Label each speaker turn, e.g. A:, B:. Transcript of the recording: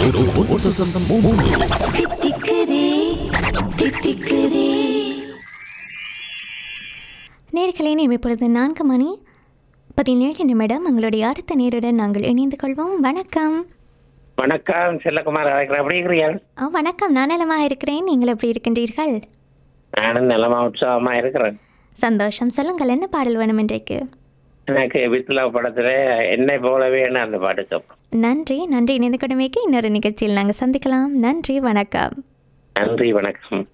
A: ஒன்று தசம் மூன்று
B: தித்திக்குதே தித்திக்குதே
C: நேர்களே நேம் இப்பொழுது நான்கு மணி பதினேழு நிமிடம் உங்களுடைய அடுத்த நேருடன் நாங்கள் இணைந்து கொள்வோம் வணக்கம்
D: வணக்கம் செல்லகுமார் அழைக்கிறேன் எப்படி இருக்கிறீங்க
C: ஆ, வணக்கம் நான் நலமாக இருக்கிறேன் நீங்கள் எப்படி இருக்கின்றீர்கள்
D: நானும் நலமா உற்சாகமா இருக்கிறேன்
C: சந்தோஷம் சொல்லுங்கள் என்ன பாடல் வேணும் இன்றைக்கு
D: எனக்கு வித்லா படத்துல என்னை போலவே அந்த பாட்டு கேட்போம்
C: நன்றி நன்றி இணைந்து கொடுமைக்கு இன்னொரு நிகழ்ச்சியில் நாங்கள் சந்திக்கலாம் நன்றி வணக்கம்
D: நன்றி வணக்கம்